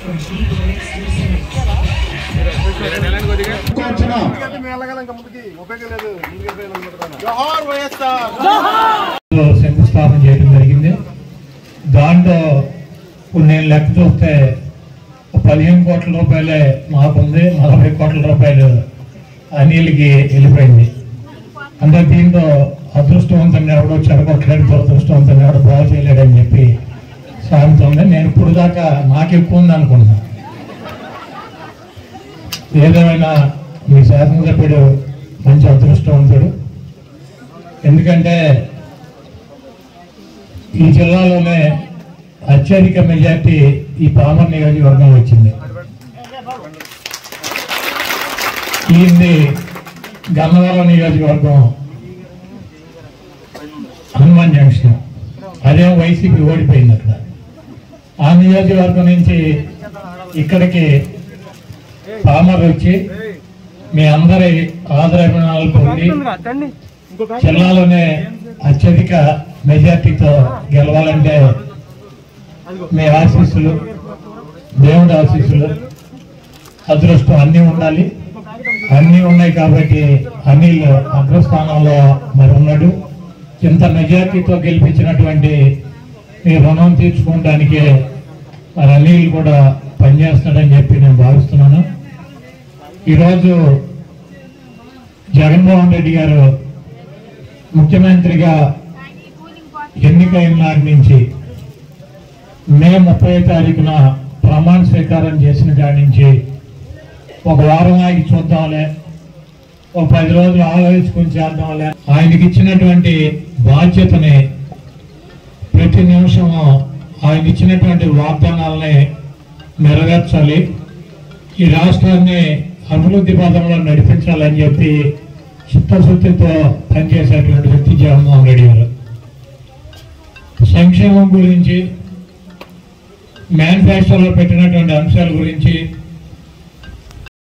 శంకుస్థాపన చేయడం జరిగింది దాంట్లో ఇప్పుడు నేను లెక్క చూస్తే ఒక పదిహేను కోట్ల రూపాయలే మాకుంది నలభై కోట్ల రూపాయలు అనిల్కి వెళ్ళిపోయింది అంటే దీంతో అదృష్టవంతుని ఎవడో చెడగొట్టలేడు దురదృష్టవంతుని ఎవడో బాగు చేయలేడని చెప్పి సామెత ఉంది నేను ఇప్పుడు దాకా నాకు ఎక్కువ ఉంది అనుకున్నా ఏదేమైనా మీ శాసనసభ్యుడు మంచి అదృష్టవంతుడు ఎందుకంటే ఈ జిల్లాలోనే అత్యధిక మెజార్టీ ఈ పామర్ నియోజకవర్గం వచ్చింది ఈయన్ని గన్నవరం నియోజకవర్గం హనుమాన్ జంక్షన్ అదే వైసీపీ ఓడిపోయింది అక్కడ ఆ నియోజకవర్గం నుంచి ఇక్కడికి పామర్ వచ్చి మీ అందరి ఆదరాభిమానాలు పొంది జిల్లాలోనే అత్యధిక మెజార్టీతో గెలవాలంటే మీ ఆశీస్సులు దేవుడి ఆశీస్సులు అదృష్టం అన్నీ ఉండాలి అన్నీ ఉన్నాయి కాబట్టి అనిల్ అగ్రస్థానంలో మరి ఉన్నాడు ఇంత మెజార్టీతో గెలిపించినటువంటి మీ రుణం తీర్చుకోవడానికి మరి అనిల్ కూడా పనిచేస్తాడని చెప్పి నేను భావిస్తున్నాను ఈరోజు జగన్మోహన్ రెడ్డి గారు ముఖ్యమంత్రిగా ఎన్నికైన నాటి నుంచి మే ముప్పై తారీఖున ప్రమాణ స్వీకారం చేసిన కాడి నుంచి ఒక వారం ఆగి చూద్దాంలే ఒక పది రోజులు ఆలోచించుకొని చేద్దాంలే ఆయనకి ఇచ్చినటువంటి బాధ్యతని ప్రతి నిమిషము ఆయన ఇచ్చినటువంటి వాగ్దానాలని నెరవేర్చాలి ఈ రాష్ట్రాన్ని అభివృద్ధి పథంలో నడిపించాలని చెప్పి చిత్తశుద్ధితో పనిచేసేటువంటి వ్యక్తి జగన్మోహన్ రెడ్డి గారు సంక్షేమం గురించి మేనిఫెస్టోలో పెట్టినటువంటి అంశాల గురించి